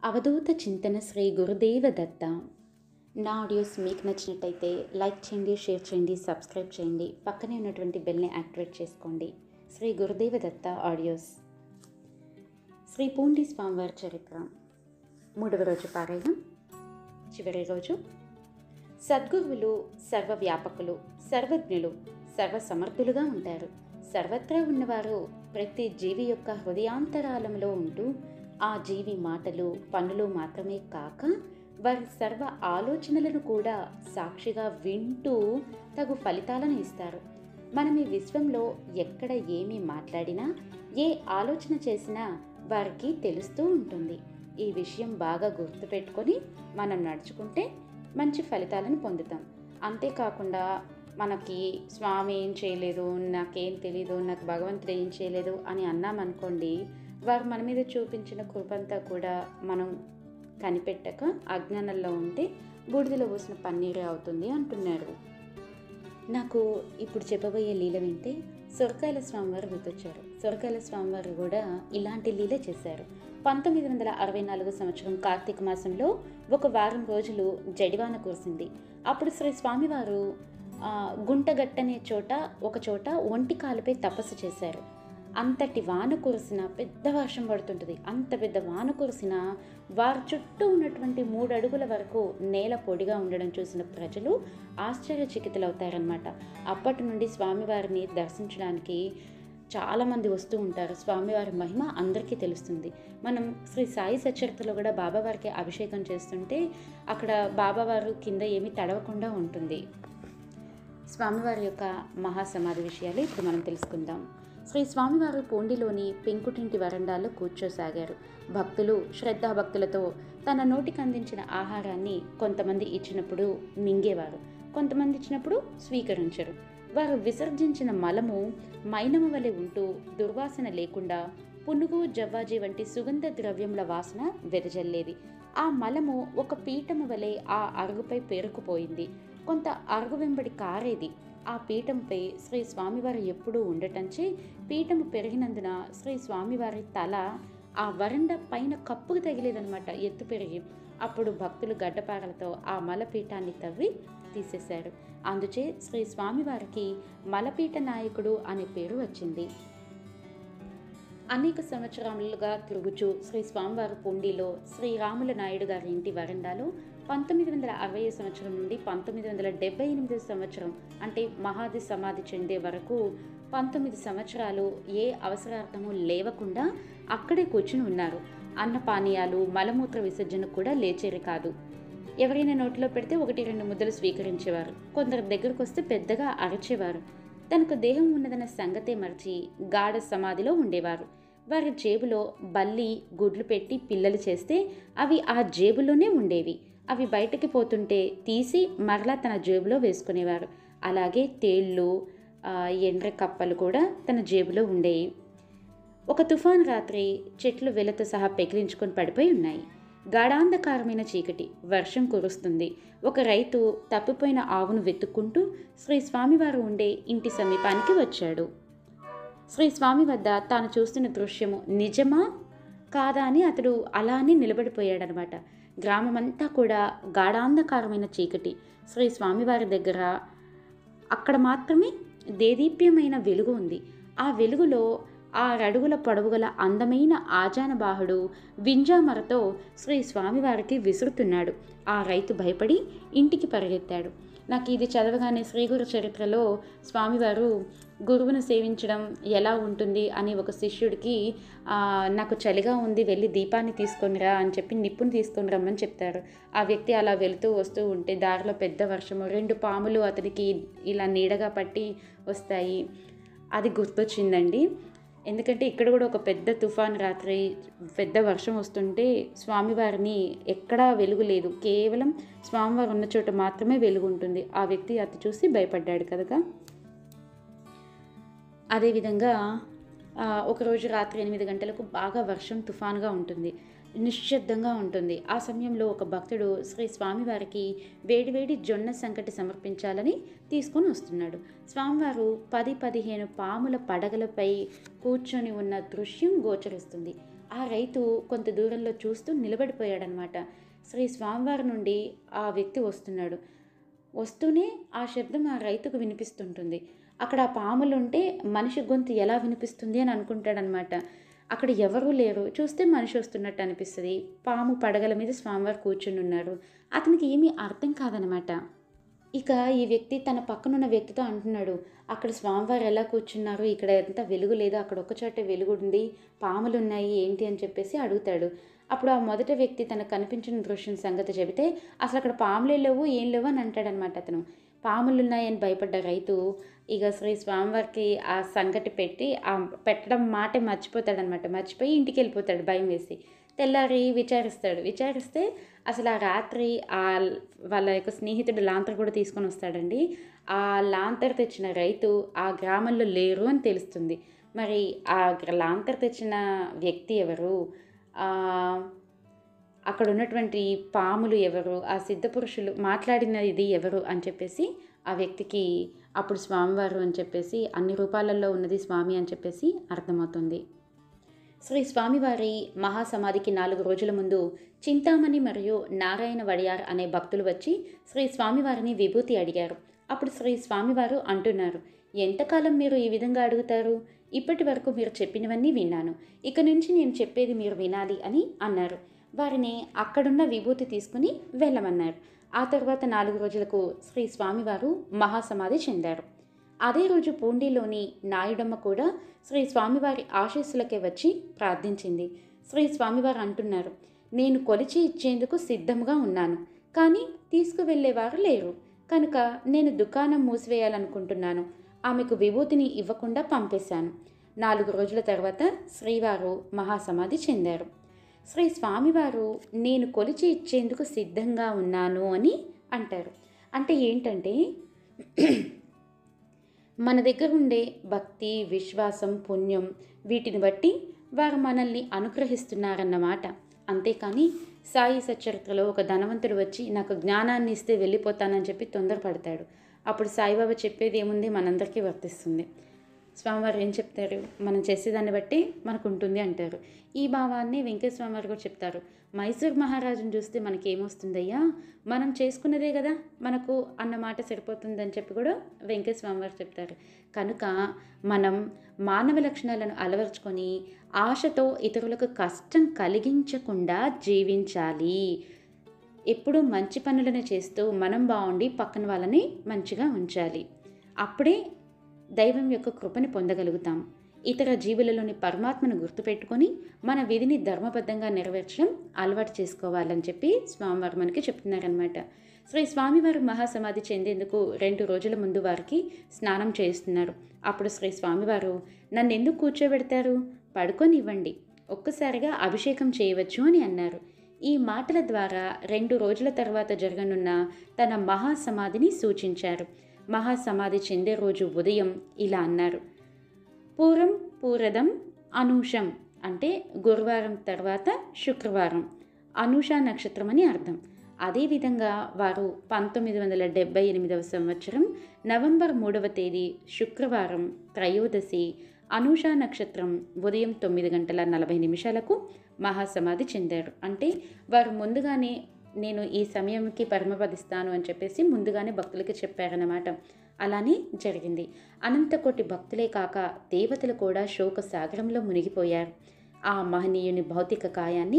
అవధూత చింతన శ్రీ గురుదేవ దత్త నా ఆడియోస్ మీకు నచ్చినట్టయితే లైక్ చేయండి షేర్ చేయండి సబ్స్క్రైబ్ చేయండి పక్కనే ఉన్నటువంటి బెల్ని యాక్టివేట్ చేసుకోండి శ్రీ గురుదేవ దత్త ఆడియోస్ శ్రీ పూండి స్వామివారి చరిత్ర మూడవ రోజు పారాయణం చివరి రోజు సద్గురువులు సర్వవ్యాపకులు సర్వజ్ఞులు సర్వసమర్థులుగా ఉంటారు సర్వత్రా ఉన్నవారు ప్రతి జీవి యొక్క హృదయాంతరాలంలో ఉంటూ ఆ జీవి మాటలు పనులు మాత్రమే కాక వారి సర్వ ఆలోచనలను కూడా సాక్షిగా వింటూ తగు ఫలితాలను ఇస్తారు మనం ఈ విశ్వంలో ఎక్కడ ఏమి మాట్లాడినా ఏ ఆలోచన చేసినా వారికి తెలుస్తూ ఉంటుంది ఈ విషయం బాగా గుర్తుపెట్టుకొని మనం నడుచుకుంటే మంచి ఫలితాలను పొందుతాం అంతేకాకుండా మనకి స్వామి ఏం చేయలేదు నాకేం తెలీదు నాకు భగవంతుడు ఏం చేయలేదు అని అన్నామనుకోండి వారు మన మీద చూపించిన కృపంతా కూడా మనం కనిపెట్టక అజ్ఞానంలో ఉంటే బూడిదలో పోసిన పన్నీరే అవుతుంది అంటున్నారు నాకు ఇప్పుడు చెప్పబోయే లీల వింటే సొరకాయల స్వామివారు గుర్తొచ్చారు సొరకాయల స్వామివారు కూడా ఇలాంటి లీల చేశారు పంతొమ్మిది వందల అరవై నాలుగు సంవత్సరం కార్తీక మాసంలో ఒక వారం రోజులు జడివాన కురిసింది అప్పుడు శ్రీ స్వామివారు ఆ, గుంటగట్టనే చోట ఒక చోట ఒంటి కాలుపై తపస్సు చేశారు అంతటి వాన కురిసిన పెద్ద వర్షం పడుతుంటుంది అంత పెద్ద వాన కురిసిన వారి చుట్టూ ఉన్నటువంటి మూడు అడుగుల వరకు నేల పొడిగా ఉండడం చూసిన ప్రజలు ఆశ్చర్యచకితులవుతారనమాట అప్పటి నుండి స్వామివారిని దర్శించడానికి చాలామంది వస్తూ ఉంటారు స్వామివారి మహిమ అందరికీ తెలుస్తుంది మనం శ్రీ సాయి సచరితలో కూడా బాబావారికి అభిషేకం చేస్తుంటే అక్కడ బాబావారు కింద ఏమీ తడవకుండా ఉంటుంది స్వామివారి యొక్క మహాసమాధి విషయాలు ఇప్పుడు మనం తెలుసుకుందాం శ్రీ స్వామివారు పూండిలోని పెంకుటింటి వరండాల్లో కూర్చోసాగారు భక్తులు శ్రద్ధాభక్తులతో తన నోటికి అందించిన ఆహారాన్ని కొంతమంది ఇచ్చినప్పుడు మింగేవారు కొంతమంది ఇచ్చినప్పుడు స్వీకరించరు వారు విసర్జించిన మలము మైనము వలె ఉంటూ దుర్వాసన లేకుండా పునుగు జవ్వాజీ వంటి సుగంధ ద్రవ్యముల వాసన వెదజల్లేది ఆ మలము ఒక పీఠము వలె ఆ అరుగుపై పేరుకుపోయింది కొంత అరుగు వెంబడి కారేది ఆ పీఠంపై శ్రీ స్వామివారు ఎప్పుడూ ఉండటంచే పీఠము పెరిగినందున శ్రీ స్వామివారి తల ఆ వరండా పైన కప్పుకు తగిలేదనమాట ఎత్తు పెరిగి అప్పుడు భక్తులు గడ్డపారలతో ఆ మలపీఠాన్ని తవ్వి తీసేశారు అందుచే శ్రీ స్వామివారికి మలపీఠ నాయకుడు అనే పేరు వచ్చింది అనేక సంవత్సరాలుగా తిరుగుచు శ్రీ స్వామివారి పుండిలో శ్రీరాముల నాయుడు గారి ఇంటి వరండాలో పంతొమ్మిది వందల అరవై సంవత్సరం నుండి పంతొమ్మిది వందల డెబ్బై ఎనిమిది సంవత్సరం అంటే మహాది సమాధి చెందే వరకు పంతొమ్మిది సంవత్సరాలు ఏ అవసరార్థము లేవకుండా అక్కడే కూర్చుని ఉన్నారు అన్న పానీయాలు మలమూత్ర విసర్జన కూడా లేచేది కాదు ఎవరైనా నోటిలో పెడితే ఒకటి రెండు ముద్దలు స్వీకరించేవారు కొందరు దగ్గరకు వస్తే పెద్దగా అరచేవారు తనకు దేహం ఉన్నదన్న సంగతే మర్చి గాఢ సమాధిలో ఉండేవారు వారి జేబులో బల్లి గుడ్లు పెట్టి పిల్లలు చేస్తే అవి ఆ జేబులోనే ఉండేవి అవి బయటకి పోతుంటే తీసి మరలా తన జేబులో వేసుకునేవారు అలాగే తేళ్ళు ఆ, ఎండ్ర కప్పలు కూడా తన జేబులో ఉండేవి ఒక తుఫాన్ రాత్రి చెట్లు వెలతో సహా పెకిలించుకొని పడిపోయి ఉన్నాయి గాఢాంధకారమైన చీకటి వర్షం కురుస్తుంది ఒక రైతు తప్పిపోయిన ఆవును వెతుక్కుంటూ శ్రీ స్వామివారు ఉండే ఇంటి సమీపానికి వచ్చాడు శ్రీ స్వామి వద్ద తాను చూస్తున్న దృశ్యము నిజమా కాదా అని అతడు అలానే నిలబడిపోయాడనమాట గ్రామమంతా కూడా గాఢాంధకారమైన చీకటి శ్రీ స్వామివారి దగ్గర అక్కడ మాత్రమే దేదీప్యమైన వెలుగు ఉంది ఆ వెలుగులో ఆ అడుగుల పొడవుగల అందమైన ఆజానబాహుడు వింజామరతో శ్రీ స్వామివారికి విసురుతున్నాడు ఆ రైతు భయపడి ఇంటికి పరిగెత్తాడు నాకు ఇది చదవగానే శ్రీగురు చరిత్రలో స్వామివారు గురువును సేవించడం ఎలా ఉంటుంది అని ఒక శిష్యుడికి "ఆ, నాకు చలిగా ఉంది వెళ్ళి దీపాన్ని తీసుకొనిరా అని చెప్పి నిప్పుని తీసుకొని రమ్మని చెప్తారు ఆ వ్యక్తి అలా వెళుతూ వస్తూ ఉంటే దారిలో పెద్ద వర్షము రెండు పాములు అతనికి ఇలా నీడగా పట్టి వస్తాయి అది గుర్తొచ్చిందండి ఎందుకంటే ఇక్కడ కూడా ఒక పెద్ద తుఫాన్ రాత్రి పెద్ద వర్షం వస్తుంటే స్వామివారిని ఎక్కడా వెలుగు లేదు కేవలం స్వామివారు ఉన్న చోట మాత్రమే వెలుగు ఉంటుంది ఆ వ్యక్తి అది చూసి భయపడ్డాడు కనుక అదేవిధంగా ఆ, ఒకరోజు రాత్రి ఎనిమిది గంటలకు బాగా వర్షం తుఫానుగా ఉంటుంది నిశ్శబ్దంగా ఉంటుంది ఆ సమయంలో ఒక భక్తుడు శ్రీ స్వామివారికి వేడివేడి జొన్న సంకటి సమర్పించాలని తీసుకొని వస్తున్నాడు స్వామివారు పది పదిహేను పాముల పడగలపై కూర్చొని ఉన్న దృశ్యం గోచరిస్తుంది ఆ రైతు కొంత దూరంలో చూస్తూ నిలబడిపోయాడనమాట శ్రీ స్వామివారి నుండి ఆ వ్యక్తి వస్తున్నాడు వస్తూనే ఆ శబ్దం ఆ రైతుకు వినిపిస్తుంటుంది అక్కడ ఆ పాములు ఉంటే మనిషి గొంతు ఎలా వినిపిస్తుంది అని అనుకుంటాడనమాట అక్కడ ఎవరూ లేరు చూస్తే మనిషి వస్తున్నట్టు అనిపిస్తుంది పాము పడగల మీద స్వామివారు కూర్చుని ఉన్నారు అతనికి ఏమీ అర్థం కాదనమాట ఇక ఈ వ్యక్తి తన పక్కనున్న వ్యక్తితో అంటున్నాడు అక్కడ స్వామివారు ఎలా కూర్చున్నారు ఇక్కడ ఎంత వెలుగు లేదు అక్కడ ఒక చోట వెలుగు ఉంది పాములు ఉన్నాయి ఏంటి అని చెప్పేసి అడుగుతాడు అప్పుడు ఆ మొదటి వ్యక్తి తనకు కనిపించిన దృశ్యం సంగతి చెబితే అసలు అక్కడ పాములే లేవు ఏం లేవు అని అంటాడనమాట అతను పాములు ఉన్నాయని భయపడ్డ రైతు ఇక శ్రీ స్వామివారికి ఆ సంగటి పెట్టి ఆ పెట్టడం మాటే మర్చిపోతాడనమాట మర్చిపోయి ఇంటికి వెళ్ళిపోతాడు భయం వేసి తెల్లారి విచారిస్తాడు విచారిస్తే అసలు ఆ రాత్రి ఆ వాళ్ళ యొక్క స్నేహితుడు లాంతర్ కూడా తీసుకొని వస్తాడండి ఆ లాంతర్ తెచ్చిన రైతు ఆ గ్రామంలో లేరు అని తెలుస్తుంది మరి ఆ లాంతర్ తెచ్చిన వ్యక్తి ఎవరు అక్కడ ఉన్నటువంటి పాములు ఎవరు ఆ సిద్ధపురుషులు మాట్లాడిన ఇది ఎవరు అని చెప్పేసి ఆ వ్యక్తికి అప్పుడు స్వామివారు అని చెప్పేసి అన్ని రూపాలలో ఉన్నది స్వామి అని చెప్పేసి అర్థమవుతుంది శ్రీ స్వామివారి మహాసమాధికి నాలుగు రోజుల ముందు చింతామణి మరియు నారాయణ వడియార్ అనే భక్తులు వచ్చి శ్రీ స్వామివారిని విభూతి అడిగారు అప్పుడు శ్రీ స్వామివారు అంటున్నారు ఎంతకాలం మీరు ఈ విధంగా అడుగుతారు ఇప్పటి వరకు మీరు చెప్పినవన్నీ విన్నాను ఇక నుంచి నేను చెప్పేది మీరు వినాలి అని అన్నారు వారిని అక్కడున్న విభూతి తీసుకుని వెళ్ళమన్నారు ఆ తర్వాత నాలుగు రోజులకు శ్రీ స్వామివారు మహాసమాధి చెందారు అదే రోజు పూండిలోని నాయుడమ్మ కూడా శ్రీ స్వామివారి ఆశీస్సులకే వచ్చి ప్రార్థించింది శ్రీ స్వామివారు అంటున్నారు నేను కొలిచి ఇచ్చేందుకు సిద్ధంగా ఉన్నాను కానీ తీసుకువెళ్ళేవారు లేరు కనుక నేను దుకాణం మూసివేయాలనుకుంటున్నాను ఆమెకు విభూతిని ఇవ్వకుండా పంపేశాను నాలుగు రోజుల తర్వాత శ్రీవారు మహాసమాధి చెందారు శ్రీ స్వామివారు నేను కొలిచి ఇచ్చేందుకు సిద్ధంగా ఉన్నాను అని అంటారు అంటే ఏంటంటే మన దగ్గర ఉండే భక్తి విశ్వాసం పుణ్యం వీటిని బట్టి వారు మనల్ని అనుగ్రహిస్తున్నారన్నమాట అంతేకాని సాయి సచరిత్రలో ఒక ధనవంతుడు వచ్చి నాకు జ్ఞానాన్ని ఇస్తే వెళ్ళిపోతానని చెప్పి తొందరపడతాడు అప్పుడు సాయిబాబా చెప్పేది ఏముంది మనందరికీ వర్తిస్తుంది స్వామివారు ఏం చెప్తారు మనం చేసేదాన్ని బట్టి మనకు ఉంటుంది అంటారు ఈ భావాన్ని వెంకటస్వామి వారు కూడా చెప్తారు మైసూర్ మహారాజును చూస్తే మనకి ఏమొస్తుందయ్యా మనం చేసుకున్నదే కదా మనకు అన్న మాట సరిపోతుందని చెప్పి కూడా వెంకటస్వామి వారు చెప్తారు కనుక మనం మానవ లక్షణాలను అలవర్చుకొని ఆశతో ఇతరులకు కష్టం కలిగించకుండా జీవించాలి ఎప్పుడూ మంచి పనులను చేస్తూ మనం బాగుండి పక్కన వాళ్ళని మంచిగా ఉంచాలి అప్పుడే దైవం యొక్క కృపని పొందగలుగుతాం ఇతర జీవులలోని పరమాత్మను గుర్తుపెట్టుకొని మన విధిని ధర్మబద్ధంగా నెరవేర్చడం అలవాటు చేసుకోవాలని చెప్పి స్వామివారు మనకి చెప్తున్నారనమాట శ్రీ స్వామివారు మహాసమాధి చెందేందుకు రెండు రోజుల ముందు వారికి స్నానం చేస్తున్నారు అప్పుడు శ్రీ స్వామివారు నన్ను ఎందుకు కూర్చోబెడతారు పడుకొని ఇవ్వండి ఒక్కసారిగా అభిషేకం చేయవచ్చు అని అన్నారు ఈ మాటల ద్వారా రెండు రోజుల తర్వాత జరగనున్న తన మహాసమాధిని సూచించారు మహాసమాధి చెందే రోజు ఉదయం ఇలా అన్నారు పూరం పూరదం అనూషం అంటే గురువారం తర్వాత శుక్రవారం అనూష నక్షత్రం అని అర్థం అదేవిధంగా వారు పంతొమ్మిది వందల డెబ్బై ఎనిమిదవ సంవత్సరం నవంబర్ మూడవ తేదీ శుక్రవారం త్రయోదశి అనూష నక్షత్రం ఉదయం తొమ్మిది గంటల నలభై నిమిషాలకు మహాసమాధి చెందారు అంటే వారు ముందుగానే నేను ఈ సమయంకి పరమపదిస్తాను అని చెప్పేసి ముందుగానే భక్తులకి చెప్పారన్నమాట అలానే జరిగింది అనంతకోటి భక్తులే కాక దేవతలు కూడా శోక సాగరంలో మునిగిపోయారు ఆ మహనీయుని భౌతిక కాయాన్ని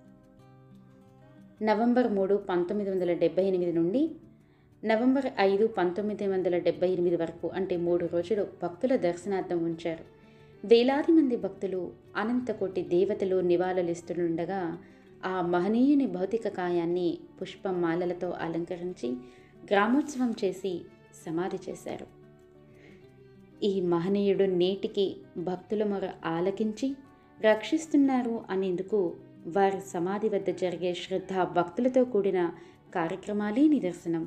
నవంబర్ మూడు పంతొమ్మిది వందల డెబ్బై ఎనిమిది నుండి నవంబర్ ఐదు పంతొమ్మిది వందల డెబ్బై ఎనిమిది వరకు అంటే మూడు రోజులు భక్తుల దర్శనార్థం ఉంచారు వేలాది మంది భక్తులు అనంతకోటి దేవతలు నివాళులిస్తుండగా ఆ మహనీయుని భౌతిక కాయాన్ని పుష్పం మాలలతో అలంకరించి గ్రామోత్సవం చేసి సమాధి చేశారు ఈ మహనీయుడు నేటికి భక్తుల మొర ఆలకించి రక్షిస్తున్నారు అనేందుకు వారి సమాధి వద్ద జరిగే శ్రద్ధ భక్తులతో కూడిన కార్యక్రమాలే నిదర్శనం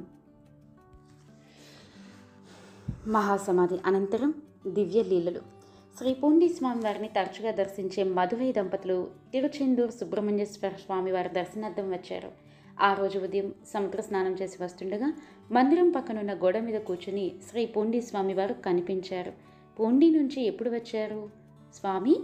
మహాసమాధి అనంతరం దివ్య లీలలు శ్రీ పూండి స్వామివారిని తరచుగా దర్శించే మధురై దంపతులు తిరుచెందూరు సుబ్రహ్మణ్యేశ్వర స్వామివారి దర్శనార్థం వచ్చారు ఆ రోజు ఉదయం సముద్ర స్నానం చేసి వస్తుండగా మందిరం పక్కనున్న గోడ మీద కూర్చుని శ్రీ పూండి స్వామివారు కనిపించారు పూండి నుంచి ఎప్పుడు వచ్చారు స్వామి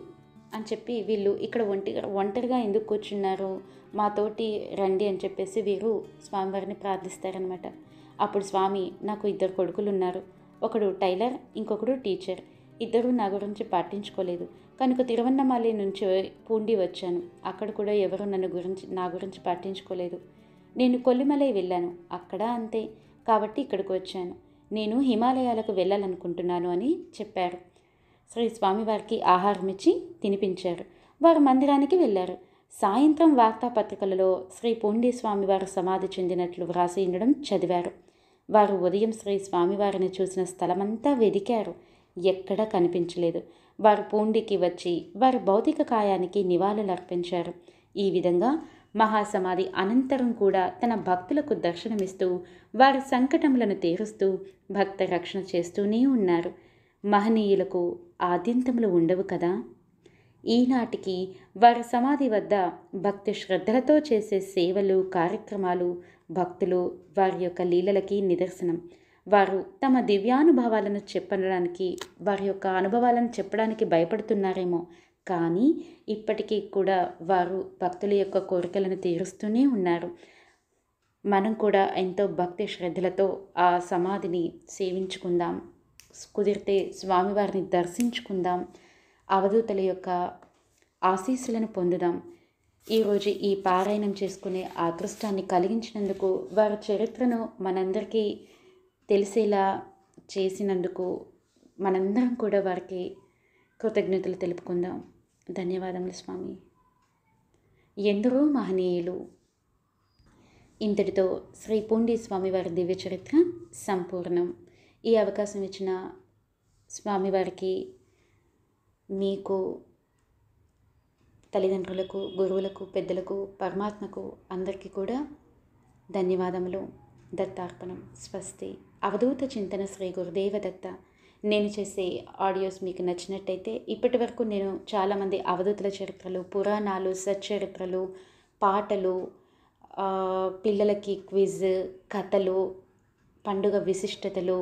అని చెప్పి వీళ్ళు ఇక్కడ ఒంటిగా ఒంటరిగా ఎందుకు కూర్చున్నారు మాతోటి రండి అని చెప్పేసి వీరు స్వామివారిని ప్రార్థిస్తారనమాట అప్పుడు స్వామి నాకు ఇద్దరు కొడుకులు ఉన్నారు ఒకడు టైలర్ ఇంకొకడు టీచర్ ఇద్దరు నా గురించి పట్టించుకోలేదు కనుక తిరువన్నమాలి నుంచి పూండి వచ్చాను అక్కడ కూడా ఎవరు నన్ను గురించి నా గురించి పట్టించుకోలేదు నేను కొల్లిమలై వెళ్ళాను అక్కడ అంతే కాబట్టి ఇక్కడికి వచ్చాను నేను హిమాలయాలకు వెళ్ళాలనుకుంటున్నాను అని చెప్పారు శ్రీ స్వామివారికి ఆహారం ఇచ్చి తినిపించారు వారు మందిరానికి వెళ్ళారు సాయంత్రం వార్తాపత్రికలలో శ్రీ పూండి స్వామివారు సమాధి చెందినట్లు వ్రాసి ఉండడం చదివారు వారు ఉదయం శ్రీ స్వామివారిని చూసిన స్థలమంతా వెదికారు ఎక్కడా కనిపించలేదు వారు పూండికి వచ్చి వారి భౌతిక కాయానికి నివాళులు అర్పించారు ఈ విధంగా మహాసమాధి అనంతరం కూడా తన భక్తులకు దర్శనమిస్తూ వారి సంకటములను తీరుస్తూ భక్త రక్షణ చేస్తూనే ఉన్నారు మహనీయులకు ఆద్యంతములు ఉండవు కదా ఈనాటికి వారి సమాధి వద్ద భక్తి శ్రద్ధలతో చేసే సేవలు కార్యక్రమాలు భక్తులు వారి యొక్క లీలలకి నిదర్శనం వారు తమ దివ్యానుభవాలను చెప్పడానికి వారి యొక్క అనుభవాలను చెప్పడానికి భయపడుతున్నారేమో కానీ ఇప్పటికీ కూడా వారు భక్తుల యొక్క కోరికలను తీరుస్తూనే ఉన్నారు మనం కూడా ఎంతో భక్తి శ్రద్ధలతో ఆ సమాధిని సేవించుకుందాం కుదిరితే స్వామివారిని దర్శించుకుందాం అవధూతల యొక్క ఆశీస్సులను పొందుదాం ఈరోజు ఈ పారాయణం చేసుకునే అదృష్టాన్ని కలిగించినందుకు వారి చరిత్రను మనందరికీ తెలిసేలా చేసినందుకు మనందరం కూడా వారికి కృతజ్ఞతలు తెలుపుకుందాం ధన్యవాదములు స్వామి ఎందరో మహనీయులు ఇంతటితో శ్రీ పూండి స్వామివారి దివ్య చరిత్ర సంపూర్ణం ఈ అవకాశం ఇచ్చిన స్వామివారికి మీకు తల్లిదండ్రులకు గురువులకు పెద్దలకు పరమాత్మకు అందరికీ కూడా ధన్యవాదములు దత్తార్పణం స్వస్తి అవధూత చింతన శ్రీ గురుదేవ దత్త నేను చేసే ఆడియోస్ మీకు నచ్చినట్టయితే ఇప్పటి వరకు నేను చాలామంది అవధూతుల చరిత్రలు పురాణాలు సచ్చరిత్రలు పాటలు ఆ, పిల్లలకి క్విజ్ కథలు పండుగ విశిష్టతలు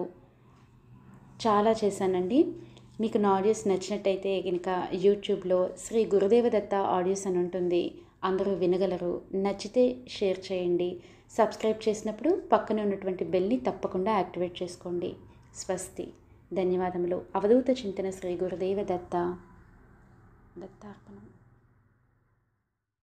చాలా చేశానండి మీకు నా ఆడియోస్ నచ్చినట్టయితే కనుక యూట్యూబ్లో శ్రీ గురుదేవదత్త ఆడియోస్ అని ఉంటుంది అందరూ వినగలరు నచ్చితే షేర్ చేయండి సబ్స్క్రైబ్ చేసినప్పుడు పక్కన ఉన్నటువంటి బెల్ని తప్పకుండా యాక్టివేట్ చేసుకోండి స్వస్తి ధన్యవాదములు అవధూత చింతన శ్రీ గురుదేవ దత్త దత్తార్పణం